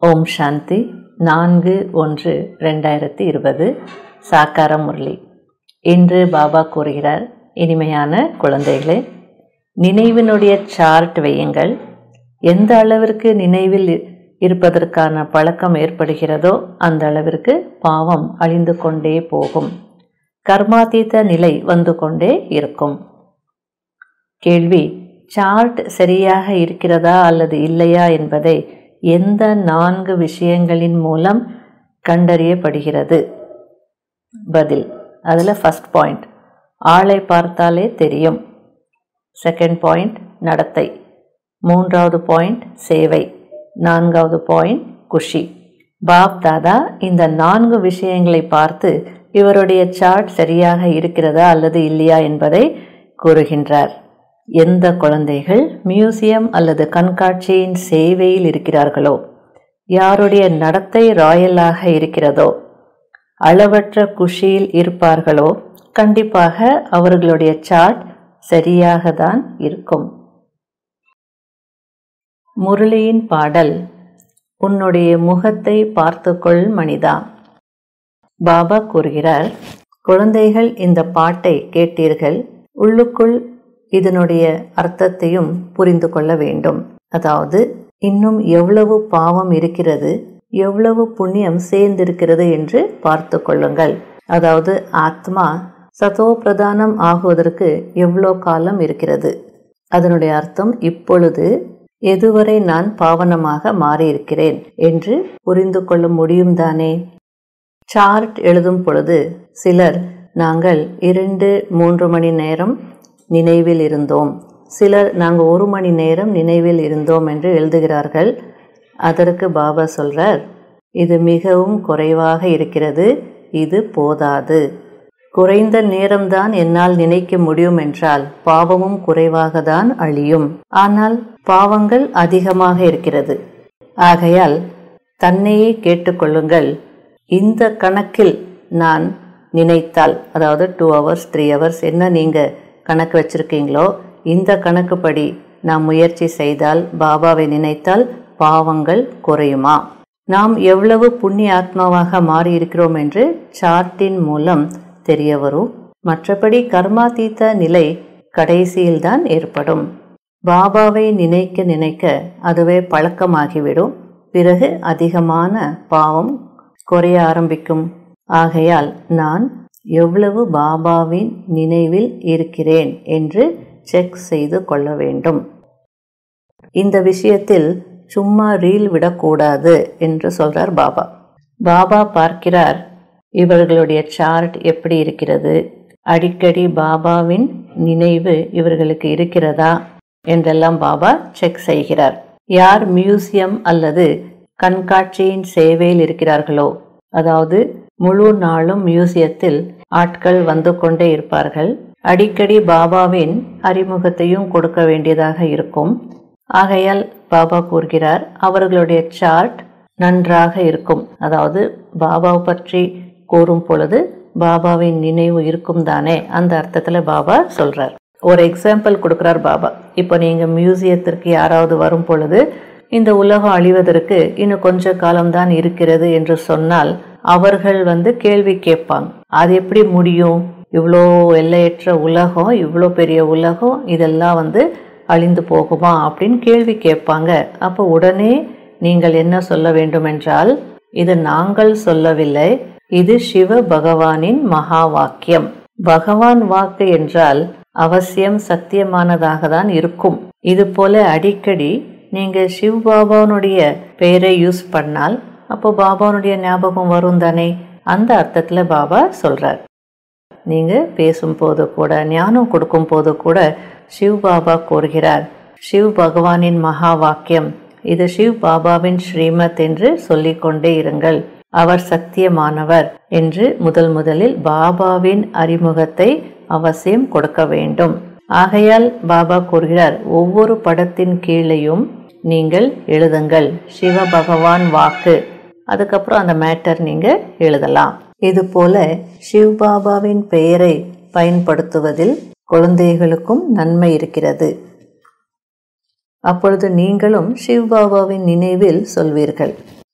ஓம் சாந்தி நான்கு ஒன்று ரெண்டாயிரத்தி இருபது சாக்கார முரளி இன்று பாபா கூறுகிறார் இனிமையான குழந்தைகளே நினைவினுடைய சார்ட் வையுங்கள் எந்த அளவிற்கு நினைவில் இ- இருப்பதற்கான பழக்கம் ஏற்படுகிறதோ அந்த அளவிற்கு பாவம் அழிந்து கொண்டே போகும் கர்மாதீத நிலை வந்து கொண்டே இருக்கும் கேள்வி சார்ட் சரியாக இருக்கிறதா அல்லது இல்லையா என்பதை எந்த நான்கு விஷயங்களின் மூலம் கண்டறியப்படுகிறது பதில் அதில் ஃபர்ஸ்ட் பாயிண்ட் ஆளை பார்த்தாலே தெரியும் செகண்ட் பாயிண்ட் நடத்தை மூன்றாவது பாயிண்ட் சேவை நான்காவது பாயிண்ட் குஷி பாப் தாதா இந்த நான்கு விஷயங்களை பார்த்து இவருடைய சார்ட் சரியாக இருக்கிறதா அல்லது இல்லையா என்பதை கூறுகின்றார் எந்த குழந்தைகள் மியூசியம் அல்லது கண்காட்சியின் சேவையில் இருக்கிறார்களோ யாருடைய நடத்தை ராயலாக இருக்கிறதோ அளவற்ற குஷியில் இருப்பார்களோ கண்டிப்பாக அவர்களுடைய சார்ட் சரியாக தான் இருக்கும் முரளியின் பாடல் உன்னுடைய முகத்தை பார்த்துக்கொள் மனிதா பாபா கூறுகிறார் குழந்தைகள் இந்த பாட்டை கேட்டீர்கள் உள்ளுக்குள் இதனுடைய அர்த்தத்தையும் புரிந்து கொள்ள வேண்டும் அதாவது இன்னும் எவ்வளவு பாவம் இருக்கிறது எவ்வளவு புண்ணியம் சேர்ந்திருக்கிறது என்று பார்த்து கொள்ளுங்கள் அதாவது ஆத்மா சதோ பிரதானம் ஆகுவதற்கு எவ்வளோ காலம் இருக்கிறது அதனுடைய அர்த்தம் இப்பொழுது எதுவரை நான் பாவனமாக மாறியிருக்கிறேன் என்று புரிந்து கொள்ள முடியும் தானே சார்ட் எழுதும் பொழுது சிலர் நாங்கள் இரண்டு மூன்று மணி நேரம் நினைவில் இருந்தோம் சிலர் நாங்கள் ஒரு மணி நேரம் நினைவில் இருந்தோம் என்று எழுதுகிறார்கள் அதற்கு பாபா சொல்றார் இது மிகவும் குறைவாக இருக்கிறது இது போதாது குறைந்த நேரம்தான் என்னால் நினைக்க முடியும் என்றால் பாவமும் குறைவாக தான் அழியும் ஆனால் பாவங்கள் அதிகமாக இருக்கிறது ஆகையால் தன்னையே கேட்டுக்கொள்ளுங்கள் இந்த கணக்கில் நான் நினைத்தால் அதாவது டூ ஹவர்ஸ் த்ரீ ஹவர்ஸ் என்ன நீங்கள் கணக்கு வச்சிருக்கீங்களோ இந்த கணக்குப்படி நாம் முயற்சி செய்தால் பாபாவை நினைத்தால் பாவங்கள் குறையுமா நாம் எவ்வளவு புண்ணிய ஆத்மாவாக மாறியிருக்கிறோம் என்று சார்ட்டின் மூலம் தெரிய வரும் மற்றபடி கர்மாதீத நிலை கடைசியில்தான் ஏற்படும் பாபாவை நினைக்க நினைக்க அதுவே பழக்கமாகிவிடும் பிறகு அதிகமான பாவம் குறைய ஆரம்பிக்கும் ஆகையால் நான் எவ்வளவு பாபாவின் நினைவில் இருக்கிறேன் என்று செக் செய்து கொள்ள வேண்டும் இந்த விஷயத்தில் சும்மா ரீல் விடக்கூடாது என்று சொல்றார் பாபா பாபா பார்க்கிறார் இவர்களுடைய சார்ட் எப்படி இருக்கிறது அடிக்கடி பாபாவின் நினைவு இவர்களுக்கு இருக்கிறதா என்றெல்லாம் பாபா செக் செய்கிறார் யார் மியூசியம் அல்லது கண்காட்சியின் சேவையில் இருக்கிறார்களோ அதாவது முழு நாளும் மியூசியத்தில் ஆட்கள் வந்து கொண்டே இருப்பார்கள் அடிக்கடி பாபாவின் அறிமுகத்தையும் கொடுக்க வேண்டியதாக இருக்கும் ஆகையால் பாபா கூறுகிறார் அவர்களுடைய சார்ட் நன்றாக இருக்கும் அதாவது பாபாவை பற்றி கூறும் பொழுது பாபாவின் நினைவு இருக்கும் தானே அந்த அர்த்தத்தில் பாபா சொல்றார் ஒரு எக்ஸாம்பிள் கொடுக்கிறார் பாபா இப்போ நீங்க மியூசியத்திற்கு யாராவது வரும் பொழுது இந்த உலகம் அழிவதற்கு இன்னும் கொஞ்ச காலம்தான் இருக்கிறது என்று சொன்னால் அவர்கள் வந்து கேள்வி கேட்பாங்க அது எப்படி முடியும் இவ்வளோ எல்லையற்ற உலகம் இவ்வளோ பெரிய உலகம் இதெல்லாம் வந்து அழிந்து போகுமா அப்படின்னு கேள்வி கேட்பாங்க அப்போ உடனே நீங்கள் என்ன சொல்ல வேண்டும் என்றால் இது நாங்கள் சொல்லவில்லை இது சிவ பகவானின் மகா வாக்கியம் பகவான் வாக்கு என்றால் அவசியம் சத்தியமானதாக தான் இருக்கும் இது போல அடிக்கடி நீங்க சிவ் பாபாவுடைய பெயரை யூஸ் பண்ணால் அப்போ பாபாவுடைய ஞாபகம் வரும் தானே அந்த அர்த்தத்துல பாபா சொல்றார் நீங்க பேசும்போது கூட ஞானம் கொடுக்கும் போது கூட சிவ் பாபா கூறுகிறார் சிவ் பகவானின் மகா வாக்கியம் இது சிவ் பாபாவின் ஸ்ரீமத் என்று சொல்லிக்கொண்டே இருங்கள் அவர் சத்தியமானவர் என்று முதல் முதலில் பாபாவின் அறிமுகத்தை அவசியம் கொடுக்க வேண்டும் ஆகையால் பாபா கூறுகிறார் ஒவ்வொரு படத்தின் கீழேயும் நீங்கள் எழுதுங்கள் சிவ பகவான் வாக்கு அதுக்கப்புறம் அந்த மேட்டர் நீங்க எழுதலாம் இது போல சிவ் பாபாவின் பெயரை பயன்படுத்துவதில் குழந்தைகளுக்கும் நன்மை இருக்கிறது அப்பொழுது நீங்களும் சிவ் பாபாவின் நினைவில் சொல்வீர்கள்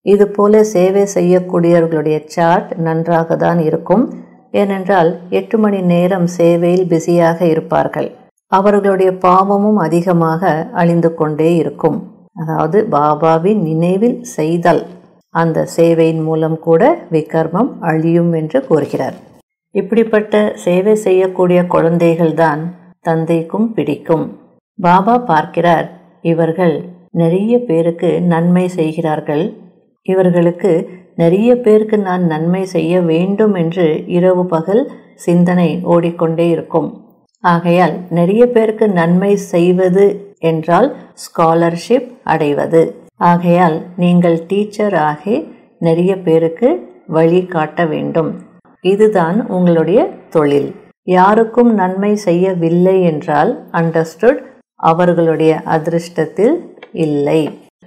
இது போல சேவை செய்யக்கூடியவர்களுடைய சார்ட் நன்றாக தான் இருக்கும் ஏனென்றால் எட்டு மணி நேரம் சேவையில் பிஸியாக இருப்பார்கள் அவர்களுடைய பாவமும் அதிகமாக அழிந்து கொண்டே இருக்கும் அதாவது பாபாவின் நினைவில் செய்தல் அந்த சேவையின் மூலம் கூட விகர்மம் அழியும் என்று கூறுகிறார் இப்படிப்பட்ட சேவை செய்யக்கூடிய குழந்தைகள்தான் தந்தைக்கும் பிடிக்கும் பாபா பார்க்கிறார் இவர்கள் நிறைய பேருக்கு நன்மை செய்கிறார்கள் இவர்களுக்கு நிறைய பேருக்கு நான் நன்மை செய்ய வேண்டும் என்று இரவு பகல் சிந்தனை ஓடிக்கொண்டே இருக்கும் ஆகையால் நிறைய பேருக்கு நன்மை செய்வது என்றால் ஸ்காலர்ஷிப் அடைவது ஆகையால் நீங்கள் டீச்சர் ஆகி நிறைய பேருக்கு வழி காட்ட வேண்டும் இதுதான் உங்களுடைய தொழில் யாருக்கும் நன்மை செய்யவில்லை என்றால் அண்டர்ஸ்டுட் அவர்களுடைய அதிர்ஷ்டத்தில் இல்லை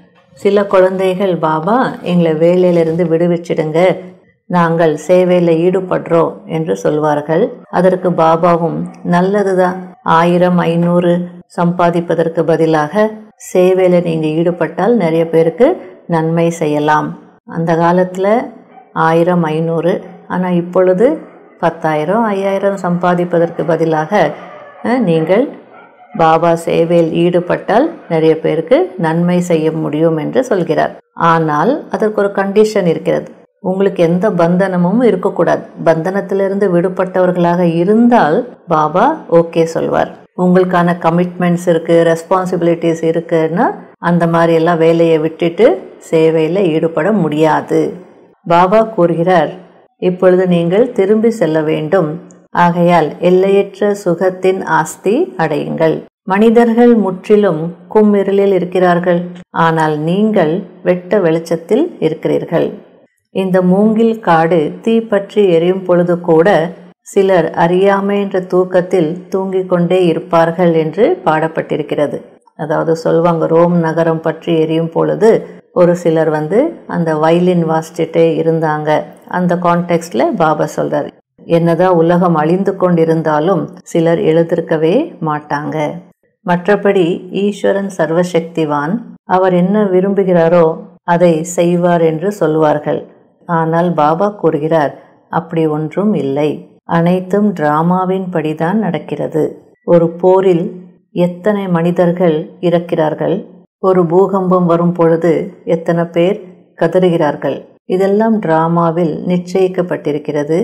சில குழந்தைகள் பாபா எங்களை வேலையிலிருந்து விடுவிச்சிடுங்க நாங்கள் சேவையில் ஈடுபடுறோம் என்று சொல்வார்கள் அதற்கு பாபாவும் நல்லதுதான் ஆயிரம் ஐநூறு சம்பாதிப்பதற்கு பதிலாக சேவையில் நீங்கள் ஈடுபட்டால் நிறைய பேருக்கு நன்மை செய்யலாம் அந்த காலத்தில் ஆயிரம் ஐநூறு ஆனால் இப்பொழுது பத்தாயிரம் ஐயாயிரம் சம்பாதிப்பதற்கு பதிலாக நீங்கள் பாபா சேவையில் ஈடுபட்டால் நிறைய பேருக்கு நன்மை செய்ய முடியும் என்று சொல்கிறார் ஆனால் அதற்கு ஒரு கண்டிஷன் இருக்கிறது உங்களுக்கு எந்த பந்தனமும் இருக்கக்கூடாது பந்தனத்திலிருந்து விடுபட்டவர்களாக இருந்தால் பாபா ஓகே சொல்வார் உங்களுக்கான கமிட்மெண்ட்ஸ் இருக்கு ரெஸ்பான்சிபிலிட்டிஸ் இருக்குன்னா அந்த மாதிரி எல்லாம் வேலையை விட்டுட்டு சேவையில் ஈடுபட முடியாது பாபா கூறுகிறார் இப்பொழுது நீங்கள் திரும்பி செல்ல வேண்டும் ஆகையால் எல்லையற்ற சுகத்தின் ஆஸ்தி அடையுங்கள் மனிதர்கள் முற்றிலும் கும்மிரலில் இருக்கிறார்கள் ஆனால் நீங்கள் வெட்ட வெளிச்சத்தில் இருக்கிறீர்கள் இந்த மூங்கில் காடு தீ பற்றி எரியும் பொழுது கூட சிலர் அறியாமை என்ற தூக்கத்தில் தூங்கிக் கொண்டே இருப்பார்கள் என்று பாடப்பட்டிருக்கிறது அதாவது சொல்வாங்க ரோம் நகரம் பற்றி எரியும் பொழுது ஒரு சிலர் வந்து அந்த வயலின் வாசிச்சுட்டே இருந்தாங்க அந்த கான்டெக்ட்ல பாபா சொல்றாரு என்னதான் உலகம் அழிந்து கொண்டிருந்தாலும் சிலர் எழுதிருக்கவே மாட்டாங்க மற்றபடி ஈஸ்வரன் சர்வசக்திவான் அவர் என்ன விரும்புகிறாரோ அதை செய்வார் என்று சொல்வார்கள் ஆனால் பாபா கூறுகிறார் அப்படி ஒன்றும் இல்லை அனைத்தும் டிராமாவின் படிதான் நடக்கிறது ஒரு போரில் எத்தனை மனிதர்கள் இறக்கிறார்கள் ஒரு பூகம்பம் வரும் பொழுது எத்தனை பேர் கதறுகிறார்கள் இதெல்லாம் டிராமாவில் நிச்சயிக்கப்பட்டிருக்கிறது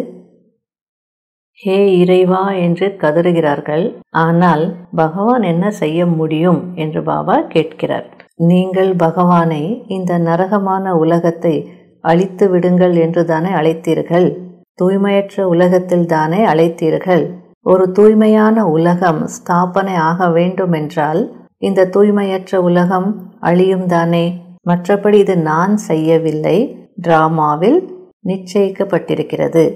ஹே இறைவா என்று கதறுகிறார்கள் ஆனால் பகவான் என்ன செய்ய முடியும் என்று பாபா கேட்கிறார் நீங்கள் பகவானை இந்த நரகமான உலகத்தை அழித்து விடுங்கள் என்று தானே அழைத்தீர்கள் தூய்மையற்ற உலகத்தில் தானே அழைத்தீர்கள் ஒரு தூய்மையான உலகம் ஸ்தாபனை ஆக வேண்டும் என்றால் இந்த தூய்மையற்ற உலகம் அழியும் தானே மற்றபடி இது நான் செய்யவில்லை டிராமாவில் நிச்சயிக்கப்பட்டிருக்கிறது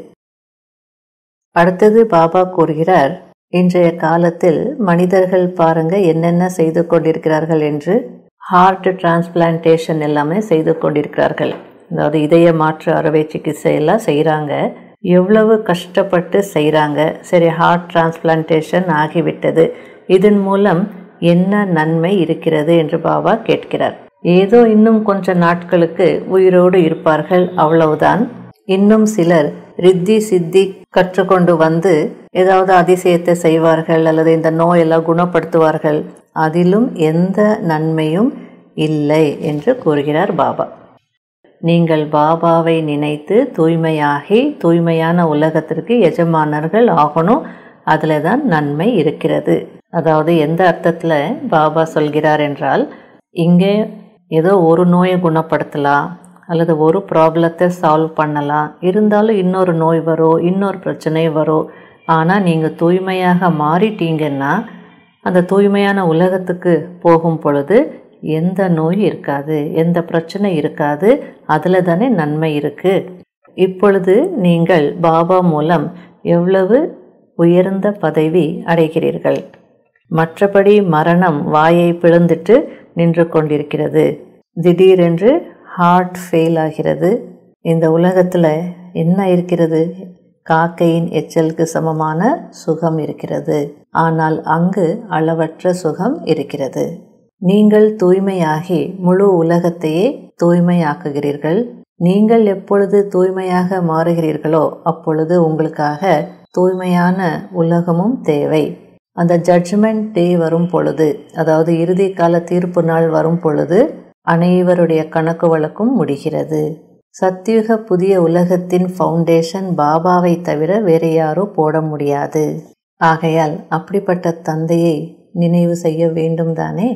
அடுத்தது பாபா கூறுகிறார் இன்றைய காலத்தில் மனிதர்கள் பாருங்க என்னென்ன செய்து கொண்டிருக்கிறார்கள் என்று ஹார்ட் டிரான்ஸ்பிளான்டேஷன் எல்லாமே செய்து கொண்டிருக்கிறார்கள் அதாவது இதய மாற்று அறுவை சிகிச்சை எல்லாம் செய்கிறாங்க எவ்வளவு கஷ்டப்பட்டு செய்கிறாங்க சரி ஹார்ட் டிரான்ஸ்பிளான்டேஷன் ஆகிவிட்டது இதன் மூலம் என்ன நன்மை இருக்கிறது என்று பாபா கேட்கிறார் ஏதோ இன்னும் கொஞ்ச நாட்களுக்கு உயிரோடு இருப்பார்கள் அவ்வளவுதான் இன்னும் சிலர் ரித்தி சித்தி கற்றுக்கொண்டு வந்து ஏதாவது அதிசயத்தை செய்வார்கள் அல்லது இந்த நோயெல்லாம் குணப்படுத்துவார்கள் அதிலும் எந்த நன்மையும் இல்லை என்று கூறுகிறார் பாபா நீங்கள் பாபாவை நினைத்து தூய்மையாகி தூய்மையான உலகத்திற்கு எஜமானர்கள் ஆகணும் அதில் தான் நன்மை இருக்கிறது அதாவது எந்த அர்த்தத்தில் பாபா சொல்கிறார் என்றால் இங்கே ஏதோ ஒரு நோயை குணப்படுத்தலாம் அல்லது ஒரு ப்ராப்ளத்தை சால்வ் பண்ணலாம் இருந்தாலும் இன்னொரு நோய் வரும் இன்னொரு பிரச்சனை வரும் ஆனால் நீங்கள் தூய்மையாக மாறிட்டீங்கன்னா அந்த தூய்மையான உலகத்துக்கு போகும் பொழுது எந்த நோய் இருக்காது எந்த பிரச்சனை இருக்காது அதில் தானே நன்மை இருக்கு இப்பொழுது நீங்கள் பாபா மூலம் எவ்வளவு உயர்ந்த பதவி அடைகிறீர்கள் மற்றபடி மரணம் வாயை பிளந்துட்டு நின்று கொண்டிருக்கிறது திடீரென்று ஹார்ட் ஃபெயில் ஆகிறது இந்த உலகத்தில் என்ன இருக்கிறது காக்கையின் எச்சலுக்கு சமமான சுகம் இருக்கிறது ஆனால் அங்கு அளவற்ற சுகம் இருக்கிறது நீங்கள் தூய்மையாகி முழு உலகத்தையே தூய்மையாக்குகிறீர்கள் நீங்கள் எப்பொழுது தூய்மையாக மாறுகிறீர்களோ அப்பொழுது உங்களுக்காக தூய்மையான உலகமும் தேவை அந்த ஜட்ஜ்மெண்ட் டே வரும் பொழுது அதாவது இறுதி கால தீர்ப்பு நாள் வரும் பொழுது அனைவருடைய கணக்கு வழக்கும் முடிகிறது சத்யுக புதிய உலகத்தின் ஃபவுண்டேஷன் பாபாவை தவிர வேறு யாரோ போட முடியாது ஆகையால் அப்படிப்பட்ட தந்தையை நினைவு செய்ய வேண்டும் தானே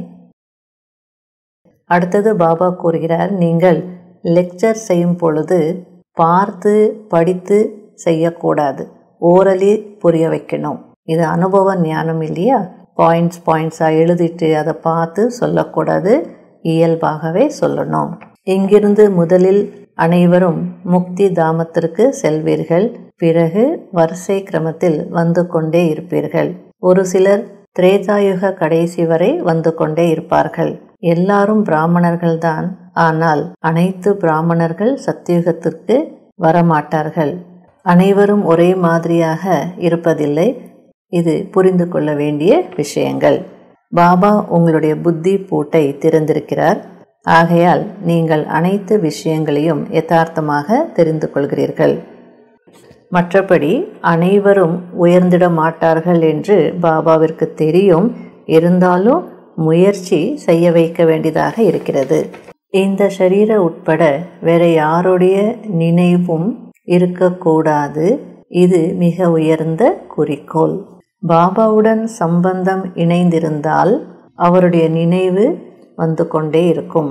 அடுத்தது பாபா கூறுகிறார் நீங்கள் லெக்சர் செய்யும் பொழுது பார்த்து படித்து செய்யக்கூடாது ஓரலி புரிய வைக்கணும் இது அனுபவ ஞானம் இல்லையா பாயிண்ட்ஸ் பாயிண்ட்ஸாக எழுதிட்டு அதை பார்த்து சொல்லக்கூடாது இயல்பாகவே சொல்லணும் இங்கிருந்து முதலில் அனைவரும் முக்தி தாமத்திற்கு செல்வீர்கள் பிறகு வரிசை கிரமத்தில் வந்து கொண்டே இருப்பீர்கள் ஒரு சிலர் திரேதாயுக கடைசி வரை வந்து கொண்டே இருப்பார்கள் எல்லாரும் பிராமணர்கள்தான் ஆனால் அனைத்து பிராமணர்கள் சத்தியுகத்திற்கு வரமாட்டார்கள் அனைவரும் ஒரே மாதிரியாக இருப்பதில்லை இது புரிந்து கொள்ள வேண்டிய விஷயங்கள் பாபா உங்களுடைய புத்தி பூட்டை திறந்திருக்கிறார் ஆகையால் நீங்கள் அனைத்து விஷயங்களையும் யதார்த்தமாக தெரிந்து கொள்கிறீர்கள் மற்றபடி அனைவரும் உயர்ந்திட மாட்டார்கள் என்று பாபாவிற்கு தெரியும் இருந்தாலும் முயற்சி செய்ய வைக்க வேண்டியதாக இருக்கிறது இந்த சரீர உட்பட வேற யாருடைய நினைவும் இருக்கக்கூடாது இது மிக உயர்ந்த குறிக்கோள் பாபாவுடன் சம்பந்தம் இணைந்திருந்தால் அவருடைய நினைவு வந்து கொண்டே இருக்கும்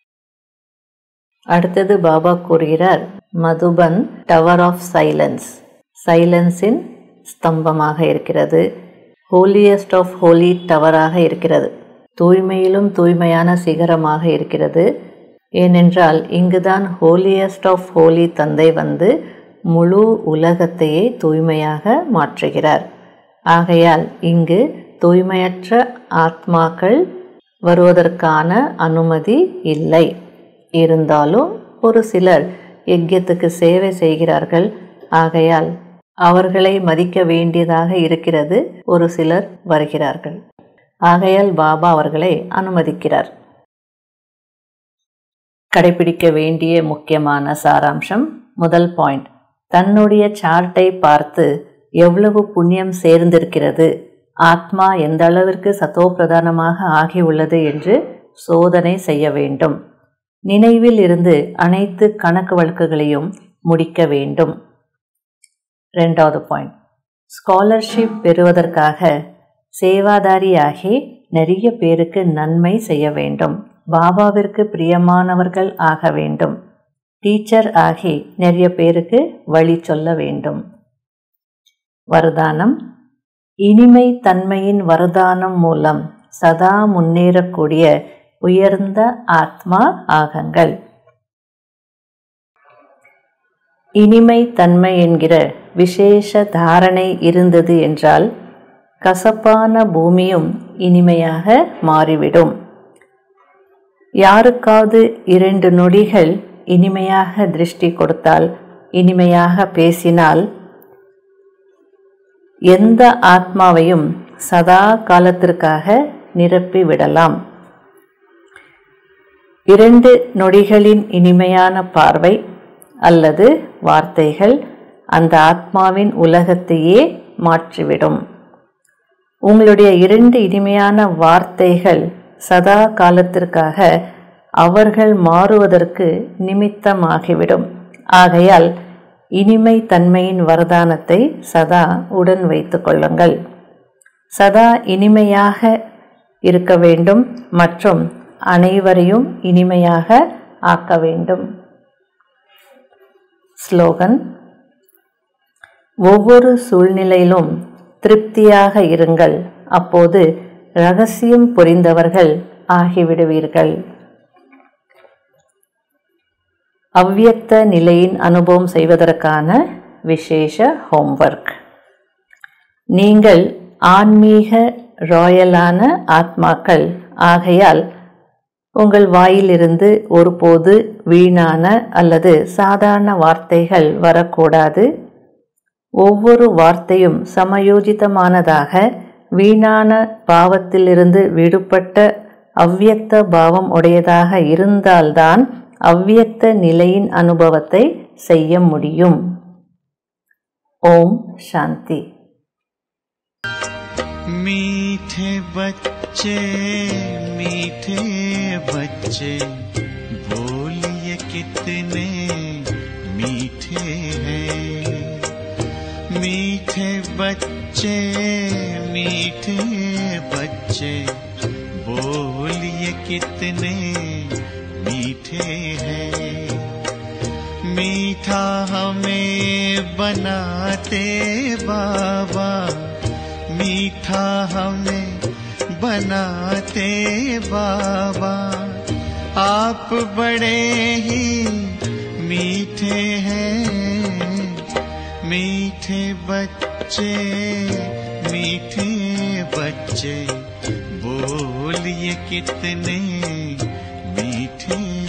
அடுத்தது பாபா கூறுகிறார் மதுபன் டவர் ஆஃப் சைலன்ஸ் சைலன்ஸின் ஸ்தம்பமாக இருக்கிறது ஹோலியஸ்ட் ஆஃப் ஹோலி டவராக இருக்கிறது தூய்மையிலும் தூய்மையான சிகரமாக இருக்கிறது ஏனென்றால் இங்குதான் ஹோலியஸ்ட் ஆஃப் ஹோலி தந்தை வந்து முழு உலகத்தையே தூய்மையாக மாற்றுகிறார் ஆகையால் இங்கு தூய்மையற்ற ஆத்மாக்கள் வருவதற்கான அனுமதி இல்லை இருந்தாலும் ஒரு சிலர் யஜ்யத்துக்கு சேவை செய்கிறார்கள் ஆகையால் அவர்களை மதிக்க வேண்டியதாக இருக்கிறது ஒரு சிலர் வருகிறார்கள் ஆகையால் பாபா அவர்களை அனுமதிக்கிறார் கடைபிடிக்க வேண்டிய முக்கியமான சாராம்சம் முதல் பாயிண்ட் தன்னுடைய சார்ட்டை பார்த்து எவ்வளவு புண்ணியம் சேர்ந்திருக்கிறது ஆத்மா எந்த அளவிற்கு சத்தோப்பிரதானமாக ஆகியுள்ளது என்று சோதனை செய்ய வேண்டும் நினைவில் இருந்து அனைத்து கணக்கு வழக்குகளையும் முடிக்க வேண்டும் ரெண்டாவது பாயிண்ட் ஸ்காலர்ஷிப் பெறுவதற்காக சேவாதாரியாகி நிறைய பேருக்கு நன்மை செய்ய வேண்டும் பாபாவிற்கு பிரியமானவர்கள் ஆக வேண்டும் டீச்சர் ஆகி நிறைய பேருக்கு வழி சொல்ல வேண்டும் வரதானம் இனிமை தன்மையின் வரதானம் மூலம் சதா முன்னேறக்கூடிய உயர்ந்த ஆத்மா ஆகங்கள் இனிமை தன்மை என்கிற விசேஷ தாரணை இருந்தது என்றால் கசப்பான பூமியும் இனிமையாக மாறிவிடும் யாருக்காவது இரண்டு நொடிகள் இனிமையாக திருஷ்டி கொடுத்தால் இனிமையாக பேசினால் எந்த ஆத்மாவையும் சதா காலத்திற்காக நிரப்பி விடலாம் இரண்டு நொடிகளின் இனிமையான பார்வை அல்லது வார்த்தைகள் அந்த ஆத்மாவின் உலகத்தையே மாற்றிவிடும் உங்களுடைய இரண்டு இனிமையான வார்த்தைகள் சதா காலத்திற்காக அவர்கள் மாறுவதற்கு நிமித்தமாகிவிடும் ஆகையால் இனிமை தன்மையின் வரதானத்தை சதா உடன் வைத்து கொள்ளுங்கள் சதா இனிமையாக இருக்க வேண்டும் மற்றும் அனைவரையும் இனிமையாக ஆக்க வேண்டும் ஸ்லோகன் ஒவ்வொரு சூழ்நிலையிலும் திருப்தியாக இருங்கள் அப்போது ரகசியம் புரிந்தவர்கள் ஆகிவிடுவீர்கள் அவ்வியக்த நிலையின் அனுபவம் செய்வதற்கான விசேஷ ஹோம்ஒர்க் நீங்கள் ஆன்மீக ராயலான ஆத்மாக்கள் ஆகையால் உங்கள் வாயிலிருந்து ஒருபோது வீணான அல்லது சாதாரண வார்த்தைகள் வரக்கூடாது ஒவ்வொரு வார்த்தையும் சமயோஜிதமானதாக வீணான பாவத்திலிருந்து விடுபட்ட அவ்வியக்த பாவம் உடையதாக இருந்தால்தான் அவ்வியக்த நிலையின் அனுபவத்தை செய்ய முடியும் ஓம் சாந்தி मीठे बच्चे मीठे बच्चे बोलिए कितने मीठे हैं मीठे बच्चे मीठे बच्चे बोलिए कितने मीठे हैं मीठा हमें बनाते बाबा मीठा हमें बनाते बाबा आप बड़े ही मीठे हैं मीठे बच्चे मीठे बच्चे बोलिए कितने मीठे